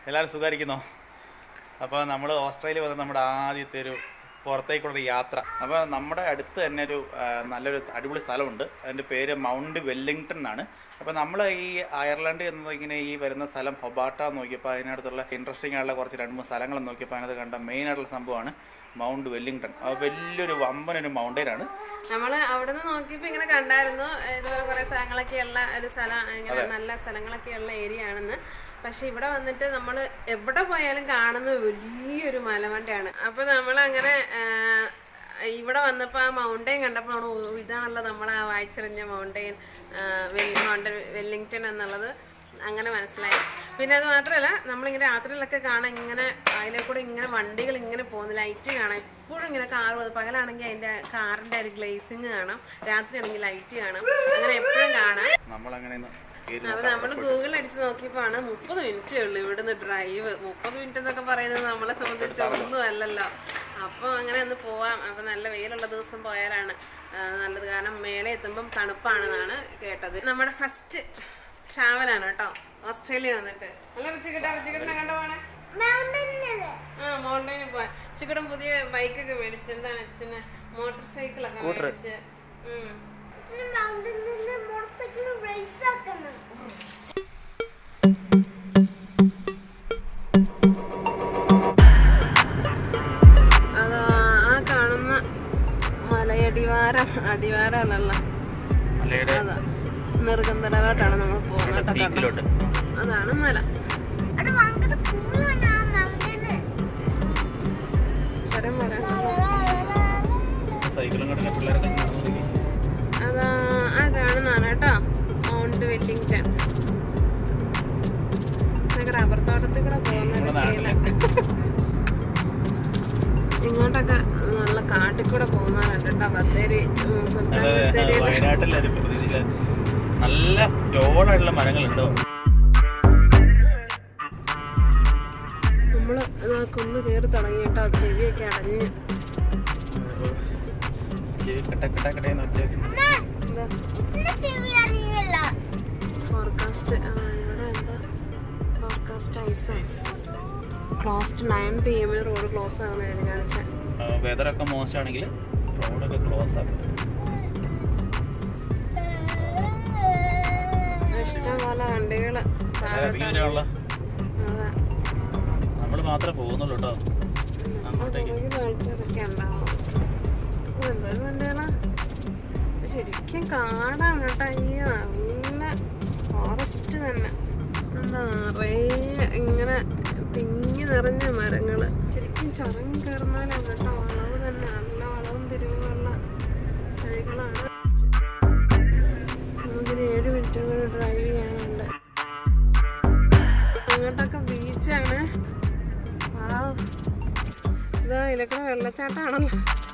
എല്ലാവരും സുഖമായിരിക്കുന്നോ അപ്പോൾ നമ്മൾ ഓസ്ട്രേലിയ വന്ന നമ്മുടെ ആദ്യത്തെ ഒരു പുറത്തേക്കുള്ള യാത്ര അപ്പോൾ നമ്മുടെ അടുത്ത് തന്നെ ഒരു ആ, നല്ലൊരു അടിപൊളി സ്ഥലമുണ്ട് അതിൻ്റെ പേര് മൗണ്ട് വെല്ലിംഗ്ടൺ എന്നാണ് അപ്പോൾ നമ്മൾ ഈ അയർലൻഡ് എന്നത് ഇങ്ങനെ ഈ വരുന്ന സ്ഥലം ഹൊബാട്ട നോക്കിയപ്പോൾ അതിനടുത്തുള്ള ഇൻട്രസ്റ്റിംഗ് ആയിട്ടുള്ള കുറച്ച് രണ്ട് മൂന്ന് സ്ഥലങ്ങൾ നോക്കിയപ്പോൾ അതിനകത്ത് കണ്ട മെയിൻ ആയിട്ടുള്ള സംഭവമാണ് മൗണ്ട് വെല്ലിംഗ്ടൺ അത് വലിയൊരു വമ്പനൊരു മൗണ്ടൈനാണ് നമ്മള് അവിടുന്ന് നോക്കിയപ്പോ ഇങ്ങനെ കണ്ടായിരുന്നു ഇതുപോലെ കുറെ സ്ഥലങ്ങളൊക്കെ ഉള്ള ഒരു സ്ഥലം ഇങ്ങനെ നല്ല സ്ഥലങ്ങളൊക്കെ ഉള്ള ഏരിയ ആണെന്ന് പക്ഷെ ഇവിടെ വന്നിട്ട് നമ്മൾ എവിടെ പോയാലും കാണുന്ന വലിയൊരു മലമണ്ടയാണ് അപ്പൊ നമ്മൾ അങ്ങനെ ഇവിടെ വന്നപ്പോൾ ആ മൗണ്ടെയിൻ കണ്ടപ്പോൾ നമ്മൾ ഓ, ഇതാണല്ലോ നമ്മൾ ആ വായിച്ചെറിഞ്ഞ മൗണ്ടെയിൻ മൗണ്ടൻ വെല്ലിംഗ്ടൺ എന്നുള്ളത് അങ്ങനെ മനസ്സിലായി പിന്നെ അത് മാത്രമല്ല നമ്മളിങ്ങനെ രാത്രിയിലൊക്കെ കാണാൻ ഇങ്ങനെ അതിലെ കൂടെ ഇങ്ങനെ വണ്ടികൾ ഇങ്ങനെ പോകുന്ന ലൈറ്റ് കാണാം എപ്പോഴും ഇങ്ങനെ കാർ പോകുന്നത് പകലാണെങ്കിൽ അതിൻ്റെ കാറിൻ്റെ ഒരു ഗ്ലേസിങ് കാണാം രാത്രിയാണെങ്കിൽ ലൈറ്റ് കാണാം അങ്ങനെ എപ്പോഴും കാണാം നമ്മളങ്ങനെ ഒന്ന് കയറി അപ്പൊ നമ്മൾ ഗൂഗിൾ അടിച്ച് നോക്കിയപ്പോഴാണ് മുപ്പത് മിനിറ്റേ ഉള്ളൂ ഇവിടുന്ന് ഡ്രൈവ് മുപ്പത് മിനിറ്റ് എന്നൊക്കെ പറയുന്നത് നമ്മളെ സംബന്ധിച്ച് ഒന്നും അല്ലല്ലോ അപ്പോൾ അങ്ങനെ ഒന്ന് പോവാം അപ്പൊ നല്ല വെയിലുള്ള ദിവസം പോയാലാണ് ആ, നല്ലത് കാരണം മേലെ എത്തുമ്പം തണുപ്പാണെന്നാണ് കേട്ടത് നമ്മുടെ ഫസ്റ്റ് ട്രാവലാണ് കേട്ടോ ഓസ്ട്രേലിയ വന്നിട്ട് നല്ല റിച്ചിക്കിട്ടാ റിച്ചിക്കിട്ടിനെ കണ്ടു പോണേ ആ മൗണ്ടൈനിൽ പോവാൻ ചിക്കടം പുതിയ ബൈക്കൊക്കെ മേടിച്ച് എന്താണ് അച്ഛന് മോട്ടോർ സൈക്കിളൊക്കെ മേടിച്ച് ഉം. അത് ആ കാണുന്ന മലയടിവാരം അടിവാരമല്ലല്ലോ മലയുടെ അതാ നെറുകന്തലോട്ടാണ് നമ്മൾ പോകുന്നത് കേട്ടോ. പീക്കിലോട്ട് അതാണ് മല ചെറിയ മല സൈക്കിളും കണ്ടില്ല പിള്ളേരൊക്കെ നടന്നു അതാ ആ കാണുന്നതാണ് കേട്ടോ മൗണ്ട് വെല്ലിംഗ്ടൺ ഇതൊക്കെ റബ്ബർ തോട്ടത്തിൽ കൂടെ നമ്മുടെ പോകുന്ന നാട്ടില് ഇങ്ങോട്ടൊക്കെ നല്ല കാട്ടിൽ കൂടെ പോകുന്നതാണ് കേട്ടോ ബത്തേരി ഉം, സുൽത്താൻ അത് ബത്തേരി വയനാട്ടിലെ ഒരു പ്രതീതിയില് നല്ല ടോളായിട്ടുള്ള മരങ്ങളുണ്ടോ നമ്മള് ഇതാ കുന്ന് കയറി തുടങ്ങി കേട്ടോ ചെവിയൊക്കെ അടഞ്ഞ് കട്ട കട്ട കട്ടയെന്ന് വെച്ചേക്കുന്നു എന്താ ഫോർകാസ്റ്റ് ആ ഇവിടെ എന്താ forecast is closed nine P എമ്മിന് റോഡ് ക്ലോസ് ആകുന്ന എഴുതി കാണിച്ചത് വെതറൊക്കെ മോശമാണെങ്കിൽ റോഡൊക്കെ ക്ലോസ് ആക്കും ഇഷ്ടം പോലെ വണ്ടികള് ഇറങ്ങി വരാനുള്ള അതെ നമ്മൾ മാത്രമേ പോകുന്നുള്ളൂ കേട്ടോ അങ്ങോട്ടേക്ക് പുറകിൽ ആൾക്കാരൊക്കെ ഉണ്ടാവും ഓ, എന്തൊരു വണ്ടികളാ ഇത് ശരിക്കും കാടാണ് കേട്ടോ അയ്യോ നല്ല ഫോറസ്റ്റ് തന്നെ എന്താ നിറയെ ഇങ്ങനെ തിങ്ങി നിറഞ്ഞ മരങ്ങള് ശരിക്കും ചുരം കയറുന്നാലാണ് കേട്ടോ വളവ് തന്നെ നല്ല വളവും തിരിവുമുള്ള വഴികളാണ് നമുക്കിനി ഏഴ് മിനിറ്റ് കൂടി ഡ്രൈവ് ചെയ്യാനുണ്ട് അങ്ങോട്ടൊക്കെ ബീച്ചാണ് ആ ഇതാ ഇതിലേക്കൂടെ വെള്ളച്ചാട്ടാണല്ലോ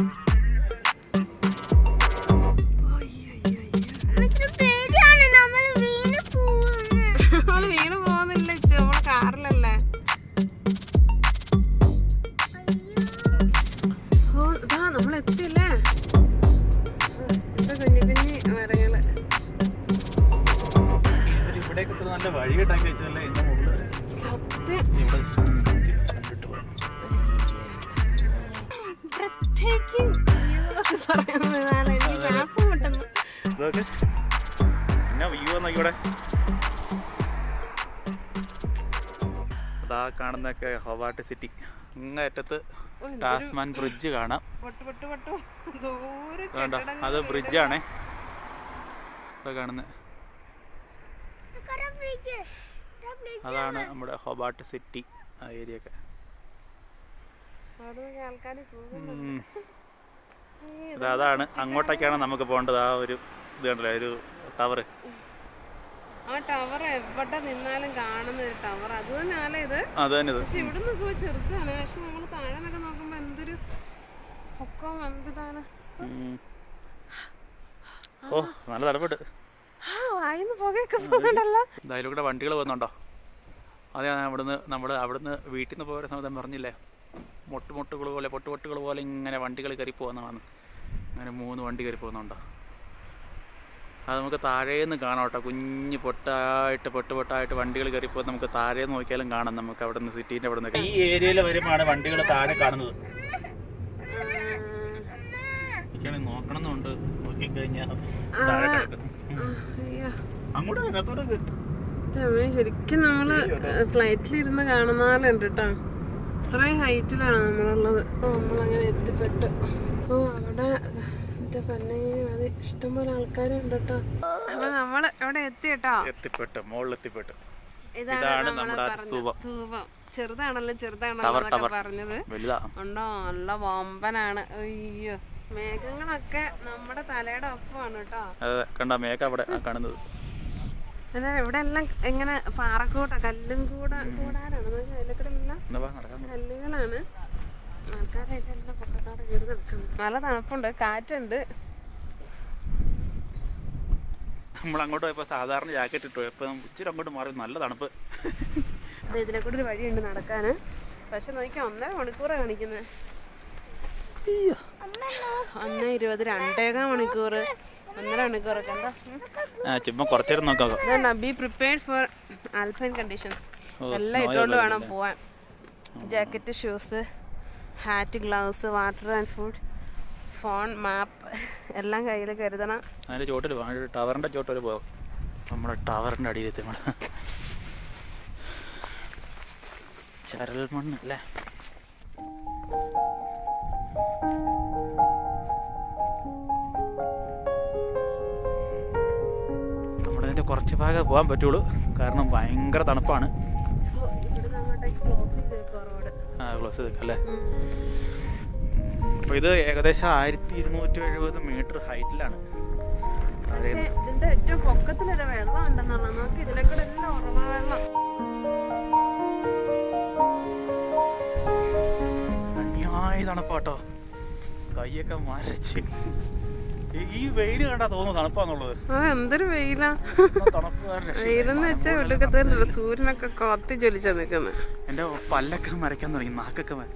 നമ്മള് വീണ് പോകുന്നില്ല ഇച്ചു നമ്മള് കാറിലല്ലേ ഓ ഇതാ നമ്മൾ എത്തിയില്ലേ ഇതാ കുഞ്ഞു കുഞ്ഞി മരങ്ങള് ഇവര് ഇവിടേക്ക് ഇത്ര നല്ല വഴി ഉണ്ടാക്കി വെച്ചതല്ലേ ഇന്ന് മുകളിൽ സത്യം ഇവിടെ just ഒന്ന് നിർത്തി കണ്ടിട്ട് പോകാം. breathtaking view എന്ന് പറയുന്നത് ഇതാണ്. എനിക്ക് ശ്വാസം മുട്ടുന്നു ഇതൊക്കെ എന്നാ വ്യൂ നോക്കി ഇവിടെ അതാ കാണുന്നൊക്കെ ഹൊവാട്ട് സിറ്റി ഇങ്ങറ്റത്ത് ടാസ്മാൻ ബ്രിഡ്ജ് കാണാം പൊട്ടു പൊട്ടു പൊട്ടു ദൂരെ വേണ്ട അത് ബ്രിഡ്ജാണേ ഇതാ കാണുന്നത് അതാണ് നമ്മുടെ ഹൊബാട്ട് സിറ്റി ആ ഏരിയ ഒക്കെ അവിടെ ആൾക്കാർ പോകും ഉം. ഇത് അതാണ് അങ്ങോട്ടേക്കാണ് നമുക്ക് പോകേണ്ടത് ആ ഒരു ഇത് കണ്ടല്ലോ ഒരു ടവർ ആ ടവർ എവിടെ നിന്നാലും കാണുന്ന ഒരു ടവർ അത് തന്നെയല്ലേ ഇത് അത് തന്നെ ഇത് പക്ഷെ ഇവിടെ നോക്കുമ്പോ ചെറുതാണ് പക്ഷെ നമ്മൾ താഴെ നിന്നൊക്കെ നോക്കുമ്പോ എന്തൊരു പൊക്കം എന്താണ് ഉം. ഓ നല്ല തടപ്പെട്ട് ആ വായിന്ന് പുകയൊക്കെ പോകുന്നുണ്ടല്ലോ അതിൽ കൂടെ വണ്ടികൾ പോകുന്നുണ്ടോ അതെ ഞാൻ അവിടുന്ന് നമ്മൾ അവിടുന്ന് വീട്ടിൽ നിന്ന് പോയ സമയത്ത് ഞാൻ പറഞ്ഞില്ലേ മൊട്ടുമൊട്ടുകൾ പോലെ പൊട്ടുപൊട്ടുകൾ പോലെ ഇങ്ങനെ വണ്ടികൾ കയറി പോകുന്നതാണ് അങ്ങനെ മൂന്ന് വണ്ടി കയറി പോകുന്നുണ്ടോ അത് നമുക്ക് താഴേന്ന് കാണാം കേട്ടോ കുഞ്ഞ് പൊട്ടായിട്ട് പൊട്ട് പൊട്ടായിട്ട് വണ്ടികൾ കയറിപ്പോൾ നമുക്ക് താഴെ നോക്കിയാലും കാണാം നമുക്ക് അവിടെ നിന്ന് സിറ്റീൻ്റെ അവിടെ നിന്ന് ഈ ഏരിയയിൽ വരുമ്പോഴാണ് വണ്ടികൾ താഴെ കാണുന്നത് എനിക്കാണെങ്കിൽ നോക്കണം എന്നുണ്ട് നോക്കിക്കഴിഞ്ഞാൽ താഴെ കിടക്കും അയ്യോ അങ്ങോട്ട് അകത്തോട്ട് ചമ്മേ ശരിക്കും നമ്മള് ഫ്ലൈറ്റിലിരുന്ന് കാണുന്ന പോലെ ഉണ്ട് കേട്ടോ ഇത്രയും ഹൈറ്റിലാണ് നമ്മളുള്ളത് ഓ, നമ്മളങ്ങനെ എത്തിപ്പെട്ടു ഓ അവിടെ എന്റെ പന്നെ അത് ഇഷ്ടംപോലെ ആൾക്കാരുണ്ട് കേട്ടോ അപ്പൊ നമ്മള് ഇവിടെ എത്തി കേട്ടോ എത്തിപ്പെട്ടു മുകളിൽ എത്തിപ്പെട്ടു ഇതാണ് ഇതാണ് നമ്മള് നമ്മുടെ ആ പറഞ്ഞ സ്തൂപം. സ്തൂപം ചെറുതാണല്ലോ ചെറുതാണല്ലോ ടവർ, എന്നൊക്കെ ടവർ. പറഞ്ഞത് വലുതാ ഉണ്ടോ നല്ല വമ്പനാണ് അയ്യോ മേഘങ്ങളൊക്കെ നമ്മുടെ തലയുടെ ഒപ്പമാണ് കേട്ടോ അതെ കണ്ട മേഘ അവിടെ ആ കാണുന്നത് അല്ല ഇവിടെ എല്ലാം ഇങ്ങനെ പാറക്കൂട്ട കല്ലും കൂട കൂടാനാണ് അതിലൊക്കെ എല്ലാം എന്നാ വാ, നടക്കാം കല്ലുകളാണ് ആൾക്കാരെയൊക്കെ എല്ലാം പൊക്കത്തോടെ കയറി നിൽക്കുന്നു നല്ല തണുപ്പുണ്ട് കാറ്റുണ്ട് നമ്മൾ അങ്ങോട്ട് പോയപ്പോൾ സാധാരണ ജാക്കറ്റ് ഇട്ടു ഇപ്പം ഇച്ചിരി അങ്ങോട്ട് മാറി നല്ല തണുപ്പ് അത് ഇതിലെ കൂടെ ഒരു വഴിയുണ്ട് നടക്കാൻ പക്ഷെ നോക്കിയാൽ ഒന്നര മണിക്കൂറാണ് കാണിക്കുന്നത് ഒന്ന് ഇരുപത് രണ്ടേകാൽ മണിക്കൂർ ഒന്നര മണിക്കൂറൊക്കെ എന്താ ഉം. ആ ചുമ്മാ കുറച്ചേരം നോക്കാം ഇതാണ് be prepared for alpine conditions ഓ, എല്ലാം snow ഇട്ടുകൊണ്ട് ഉള്ളത് വേണം പോവാൻ jacket shoes hat gloves water and food phone map എല്ലാം കയ്യിൽ കരുതണം അതിൻ്റെ ചോട്ടിൽ പോകാം ഒരു ടവറിൻ്റെ ചോട്ടിൽ പോകാം നമ്മുടെ ടവറിൻ്റെ അടിയിലെത്തി നമ്മൾ ചരൽ മണ്ണ് അല്ലേ നമ്മുടെ അതിൻ്റെ കുറച്ച് ഭാഗം പോകാൻ പറ്റുള്ളൂ കാരണം ഭയങ്കര തണുപ്പാണ് ഇവിടുന്ന് അങ്ങോട്ടേക്ക് ക്ലോസ് ചെയ്തേക്കുവാ റോഡ് ആ ക്ലോസ് ചെയ്തേക്കാം അല്ലേ അപ്പോൾ ഇത് ഏകദേശം ആയിരത്തി ഇരുന്നൂറ്റി എഴുപത് മീറ്റർ ഹൈറ്റിലാണ് പക്ഷേ ഇതിന്റെ ഏറ്റവും പൊക്കത്തിലൊരു വെള്ളം ഉണ്ടെന്നുള്ള നോക്കി ഇതിലെ കൂടെ എല്ലാം ഉറവ വെള്ളം അന്യായ തണുപ്പാട്ടോ കൈയൊക്കെ മരച്ച് ഈ- ഈ വെയിൽ കണ്ടാ തോന്നുന്നു തണുപ്പാന്നുള്ളത് ആ എന്തൊരു വെയിലാ എന്നാ തണുപ്പ് വേറെ രക്ഷയില്ല. വെയിലെന്ന് വെച്ചാൽ ഒടുക്കത്തില്ല സൂര്യനൊക്കെ കത്തി ജ്വലിച്ചാ നിക്കുന്നത് എൻ്റെ പല്ലൊക്കെ മരയ്ക്കാൻ തുടങ്ങി നാക്കൊക്കെ മര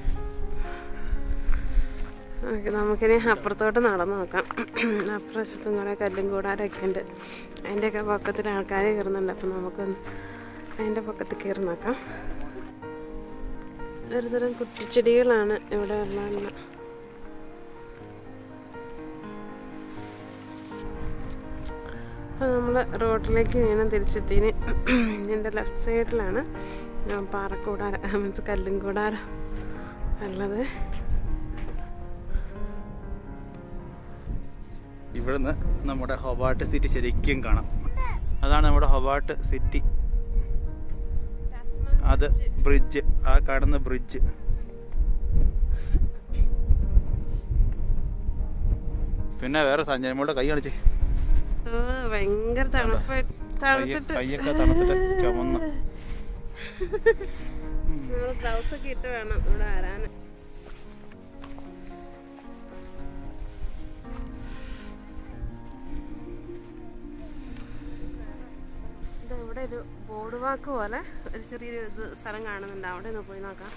ഓക്കെ നമുക്കിനി അപ്പുറത്തോട്ട് നടന്നു നോക്കാം അപ്പുറവശത്തും കുറേ കല്ലും കൂടാരൊക്കെ ഉണ്ട് അതിൻ്റെയൊക്കെ പൊക്കത്തിൽ ആൾക്കാർ കയറുന്നുണ്ട് അപ്പം നമുക്കൊന്ന് അതിൻ്റെ പൊക്കത്തിൽ കയറി നോക്കാം ഒരുതരം കുറ്റിച്ചെടികളാണ് ഇവിടെ ഉള്ളതെല്ലാം അപ്പോൾ നമ്മൾ റോഡിലേക്ക് വീണ്ടും തിരിച്ചെത്തിന് എൻ്റെ ലെഫ്റ്റ് സൈഡിലാണ് പാറക്കൂടാര മീൻസ് കല്ലും കൂടാര ഉള്ളത് ഇവിടുന്ന് നമ്മുടെ ഹൊബാട്ട് സിറ്റി ശരിക്കും കാണാം അതാണ് നമ്മുടെ ഹൊബാട്ട് സിറ്റി അത് ബ്രിഡ്ജ് ആ കാണുന്ന ബ്രിഡ്ജ് പിന്നെ വേറെ സഞ്ജയമ്മയുടെ കൈ കാണിച്ചേ ഓ, ഭയങ്കര തണുപ്പ് കയ്യ- തണുത്തിട്ട് കയ്യൊക്കെ തണുത്തിട്ട് ചുമന്ന് നമ്മള് ഗ്ലൗസ് ഒക്കെ ഇട്ട് വേണം ഇവിടെ വരാൻ ഇത് ഇവിടെ ഒരു ബോർഡ് വാക്ക് പോലെ ഒരു ചെറിയ ഇത് സ്ഥലം കാണുന്നുണ്ട് അവിടെ ഒന്ന് പോയി നോക്കാം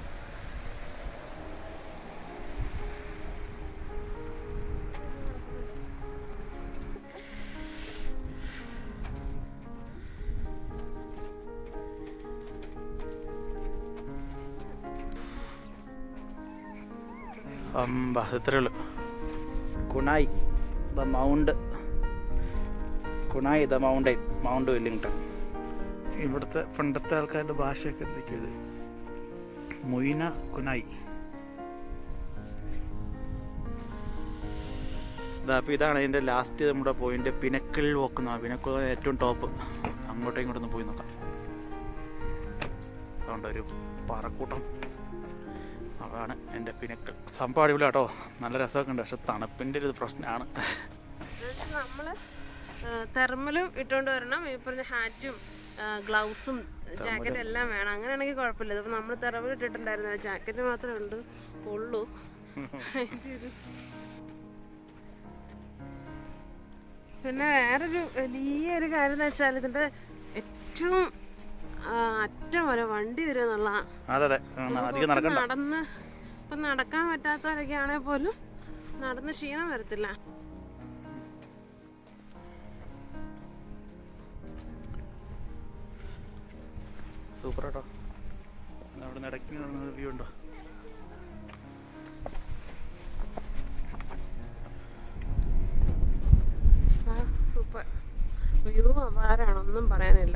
അമ്പ ഇത്രേ ഉള്ളൂ kunanyi the mount kunanyi the mountain mount Wellington ഇവിടുത്തെ പണ്ടത്തെ ആൾക്കാരുടെ ഭാഷയൊക്കെ എന്തൊക്കെയാ ഇത് മൊയ്ന കുനായി ഇതാ അപ്പോൾ ഇതാണ് അതിൻ്റെ ലാസ്റ്റ് നമ്മുടെ പോയിന്റ് പിനക്കിൾ വോക്കുന്ന പിനക്കിൾ ഏറ്റവും ടോപ്പ് അങ്ങോട്ടും ഇങ്ങോട്ടൊന്ന് പോയി നോക്കാം അതുകൊണ്ട് ഒരു പാറക്കൂട്ടം അതാണ് എൻ്റെ പിനക്കിൾ സംഭവം അടിപൊളി കേട്ടോ നല്ല രസമൊക്കെ ഉണ്ട് പക്ഷെ തണുപ്പിൻ്റെ ഒരു പ്രശ്നമാണ് നമ്മള് തെർമലും ഇട്ടുകൊണ്ട് വരണം ഈ പറഞ്ഞ ഹാറ്റും ഗ്ലൗസും ജാക്കറ്റ് എല്ലാം വേണം അങ്ങനെയാണെങ്കിൽ കുഴപ്പമില്ല ഇതിപ്പോൾ നമ്മൾ തെർമൽ ഇട്ടിട്ടുണ്ടായിരുന്നില്ല ജാക്കറ്റ് മാത്രമേ ഉണ്ട് ഉള്ളൂ അതിന്റെ ഒരു- പിന്നെ വേറൊരു വലിയൊരു കാര്യം എന്ന് വെച്ചാൽ ഇതിന്റെ ഏറ്റവും ആ, അറ്റം വരെ വണ്ടി വരും എന്നുള്ള അതെ അതെ ഉം, അധികം നടക്കണ്ട നടന്ന് ഇപ്പം നടക്കാൻ പറ്റാത്തവരൊക്കെ ആണെങ്കിൽ പോലും നടന്ന് ക്ഷീണം വരത്തില്ല സൂപ്പർ കേട്ടോ അവിടെ നിന്ന് ഇടയ്ക്ക് കാണുന്ന വ്യൂ ഉണ്ടോ ആ സൂപ്പർ വ്യൂ അപാരാണ് ഒന്നും പറയാനില്ല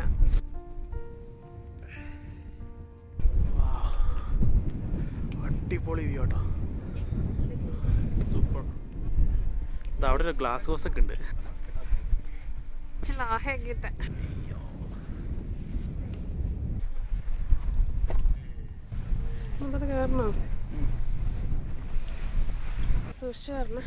അടിപൊളി വ്യൂ കേട്ടോ സൂപ്പർ ഇത് അവിടെ ഒരു ഗ്ലാസ് ഹൗസ് ഒക്കെ ഉണ്ട് ഇച്ചിരി ലാഹയൊക്കെ ഇട്ടെ ഇവിടെ കയറണോ സൂക്ഷിച്ചു കയറണേ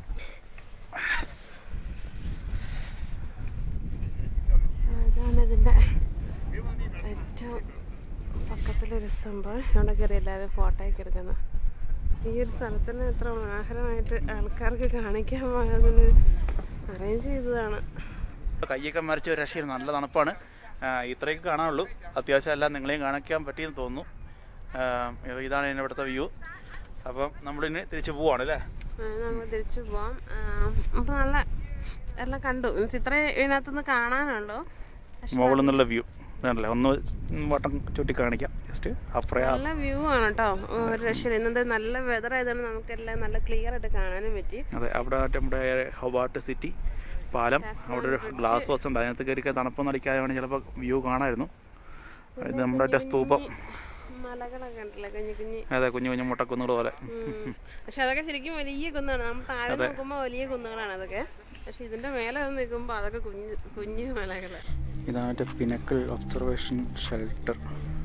ഇതാണ് ഇതിൻ്റെ ഏറ്റവും പക്കത്തിലൊരു സംഭവം ഇവിടെ കയറി എല്ലാവരും ഫോട്ടോ ഒക്കെ എടുക്കുന്നത് ഈ ഒരു സ്ഥലത്തിന് എത്ര മനോഹരമായിട്ട് ആൾക്കാർക്ക് കാണിക്കാൻ പാകത്തിന് അറേഞ്ച് ചെയ്തതാണ് കയ്യൊക്കെ മറിച്ച് ഒരു രക്ഷയിൽ നല്ല തണുപ്പാണ് ആ, ഇത്രയൊക്കെ കാണാനുള്ളൂ അത്യാവശ്യം എല്ലാം നിങ്ങളെയും കാണിക്കാൻ പറ്റിയെന്ന് തോന്നുന്നു ആ, ഇതാണ് ഇതിൻ്റെ ഇവിടുത്തെ വ്യൂ അപ്പം നമ്മളിനി തിരിച്ച് പോവാണ് അല്ലേ നമ്മൾ തിരിച്ചു പോവാം അപ്പം നല്ല എല്ലാം കണ്ടു മീൻസ് ഇത്ര ഇതിനകത്തുനിന്ന് കാണാനുള്ളൂ പക്ഷെ മുകളിൽ നിന്നുള്ള വ്യൂ ഇതാണല്ലേ ഒന്ന് വട്ടം ചുറ്റി കാണിക്കാം ജസ്റ്റ് അപ്പുറേ നല്ല വ്യൂ ആണ് കേട്ടോ ഒരു രക്ഷയില്ല ഇന്നത്തെ നല്ല വെതർ ആയതുകൊണ്ട് നമുക്കെല്ലാം നല്ല ക്ലിയർ ആയിട്ട് കാണാനും പറ്റി അതെ അവിടെ മറ്റേ നമ്മുടെ ഹൊബാർട്ട് സിറ്റി പാലം അവിടെ ഒരു ഗ്ലാസ് ഹൗസ് ഉണ്ട് അതിനകത്ത് കയറി തണുപ്പൊന്നും അടിക്കാതെ ചിലപ്പോൾ വ്യൂ കാണാമായിരുന്നു ഇത് നമ്മുടെ മറ്റേ സ്തൂപം മലകളൊക്കെ ഉണ്ടല്ലോ കുഞ്ഞു കുഞ്ഞു അതെ കുഞ്ഞു കുഞ്ഞു മുട്ടക്കുന്നുകൾ പോലെ പക്ഷെ അതൊക്കെ ശരിക്കും വലിയ കുന്നാണ് നമ്മൾ താഴെ നോക്കുമ്പോൾ വലിയ കുന്നുകളാണ് അതൊക്കെ പക്ഷെ ഇതിന്റെ മേലെ വന്ന് നിൽക്കുമ്പോൾ അതൊക്കെ കുഞ്ഞു കുഞ്ഞു മലകള് ഇതാണ് മറ്റേ പിനക്കിൾ ഒബ്സർവേഷൻ ഷെൽട്ടർ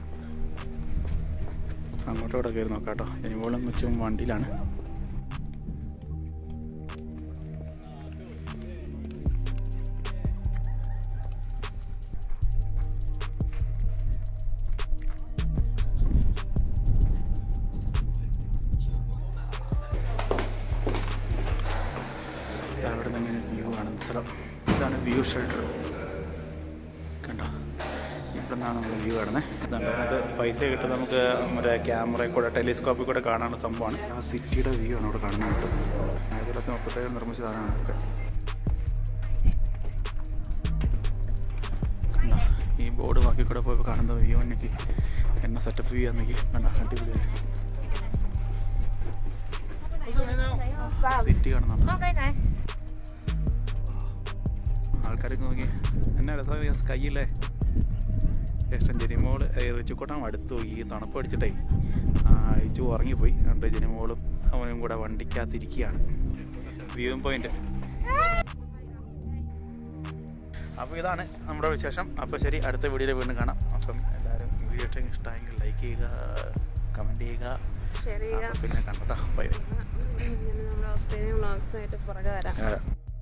അങ്ങോട്ടോടെ കയറി നോക്കാം കേട്ടോ ജനിമോളും വെച്ചും വണ്ടിയിലാണ് അവിടെ നിന്ന് വ്യൂ കാണുന്ന സ്ഥലം ഇതാണ് വ്യൂ ഷെൽട്ടർ കണ്ടോ ഇവിടെ നിന്നാണ് നമ്മൾ വ്യൂ കാണുന്നത് ഇതാണ് അത് പൈസ കിട്ടും നമുക്ക് മറ്റേ ക്യാമറയിൽ കൂടെ ടെലിസ്കോപ്പിൽ കൂടെ കാണാനുള്ള സംഭവമാണ് ആ സിറ്റിയുടെ വ്യൂ ആണ് ഇവിടെ കാണുന്നത് ആയിരത്തി തൊള്ളായിരത്തി മുപ്പത്തേഴ് നിർമ്മിച്ചതാണ് ഇതൊക്കെ കണ്ടോ ഈ ബോർഡ് ബാക്കി കൂടെ പോയി കാണുന്ന വ്യൂ എനിക്ക് എന്നെ സെറ്റപ്പ് വ്യൂ ആണെങ്കിൽ കണ്ടോ അടിപൊളിയായി സിറ്റി കാണുന്നുണ്ട് ആൾക്കാരൊക്കെ നോക്കി എന്നാ രസം സ്കൈയില്ലേ ജ്യേഷ്ഠൻ ജനിമോള് റിച്ചുക്കോട്ടാൻ അടുത്തു പോയി ഈ തണുപ്പ് അടിച്ചിട്ടേ അഴിച്ചു ഉറങ്ങിപ്പോയി രണ്ട് ജനിമോളും അവനും കൂടെ വണ്ടിക്കകത്തിരിക്കുകയാണ് വ്യൂവിംഗ് പോയിന്റ് അപ്പോൾ ഇതാണ് നമ്മുടെ വിശേഷം അപ്പോൾ ശരി അടുത്ത വീഡിയോയിൽ വീണ്ടും കാണാം അപ്പം എല്ലാവരും വീഡിയോ ഇഷ്ടമായെങ്കിൽ ലൈക്ക് ചെയ്യുക കമൻറ്റ് ചെയ്യുക ഷെയർ ചെയ്യുക അപ്പോൾ പിന്നെ കണ്ടോ ബൈ ബൈ ഇങ്ങനെ നമ്മുടെ ഓസ്ട്രേലിയൻ വ്ളോഗ്സുമായിട്ട് പുറകെ വരാം വരാം